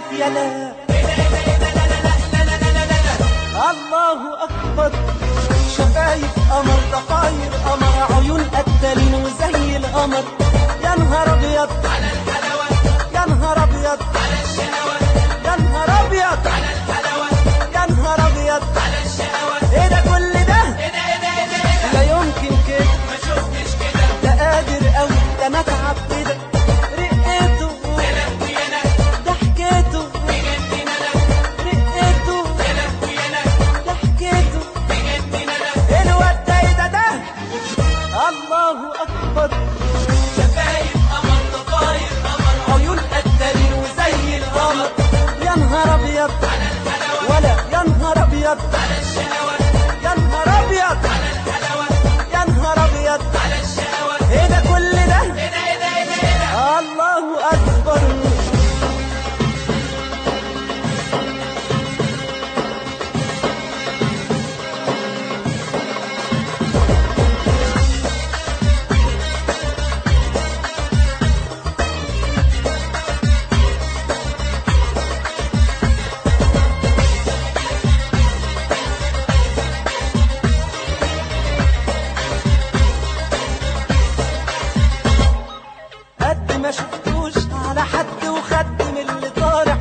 شايف يا لا الله أكبر شفايف قمر ضفاير قمر عيون قتالين وزي القمر يا نهار أبيض على الحلاوة يا نهار أبيض على الشهوة يا نهار أبيض على الحلاوة يا نهار أبيض على الشهوة إيه ده كل ده ايه ده ايه ده ايه ده ايه ده لا يمكن كده ما شفتش كده ده قادر قوي ده انا اتعب كده رقيته يا لهوي انا ضحكته بجد انا رقيته يا لهوي انا ضحكته بجد انا الواد ده ايه ده ده الله اكبر شفايف قمر ضفاير قمر عيون قتالين وزي القمر يا نهار ابيض على الحلاوة ولا يا نهار ابيض على الشهوة يا نهار ابيض على الحلاوة يا نهار ابيض على الشهوة ايه ده كل ده ايه ده ايه ده ايه ده ايه ده الله اكبر قد ما شفتوش على حد وخد من اللي طالع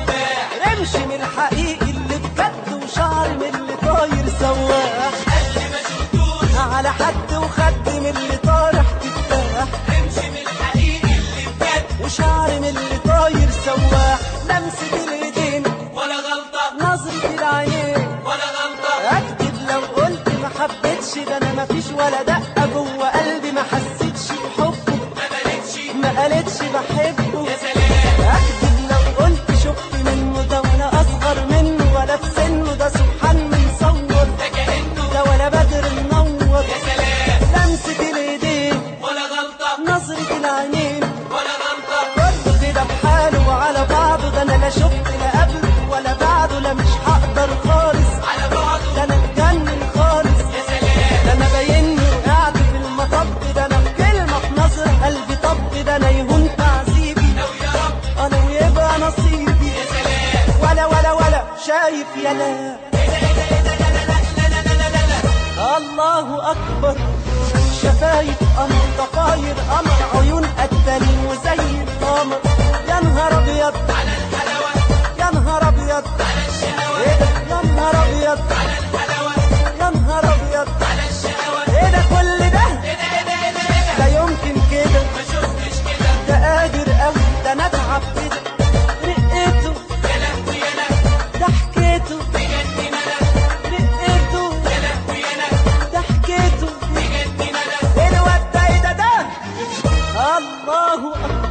رمش من الحقيقي اللي بجد وشعر من اللي طاير سواح قد ما شفتوش على حد وخد من اللي طالع تفاح امشي من الحقيقي اللي بجد وشعر من اللي طاير سواح لمسة الايدين ولا غلطة نظرة العينين ولا غلطة اكتب لو قلت ما حبيتش ده انا ما فيش ولا دقة جوه قلبي ما حسيتش بحبه ما بلتش ما قالتش بحبه يا سلام أكتب لو قلت شفت منه ده ولا أصغر منه ولا في سنه ده سبحان من صور ده كأنه ده ولا بدر منور يا سلام لمسة الإيدين ولا غلطة نظرة العينين ولا غلطة كله كده بحاله وعلى بعضه ده أنا لا شفت لا قبله ولا بعده لا مش هقدر خالص على بعضه ده أنا اتجنن خالص يا سلام ده أنا باينني وقعت في المطب ده أنا بكلمة في نظر قلبي طب ده أنا يهون تعذيبي لو يا رب أنا ويبقى نصيبي يا سلام ولا ولا ولا شايف يا لا ايه ده ايه ده ايه ده لا لا لا لا لا لا لا لا الله أكبر شفايف قمر ضفاير قمر عيون قتالين وزي القمر يا نهار أبيض على الحلاوة يا نهار أبيض على الشهوة إيه ده يا نهار أبيض على الحلاوة يا نهار أبيض على الشهوة إيه ده كل ده ايه ده ايه ده ايه ده ايه ده لا يمكن كده ما شفتش كده ده قادر أوي ده أنا أتعب كده رقيته يا لهوي انا ضحكته بجد انا رقيته يا لهوي انا ضحكته بجد انا الواد ده ايه ده ده الله اكبر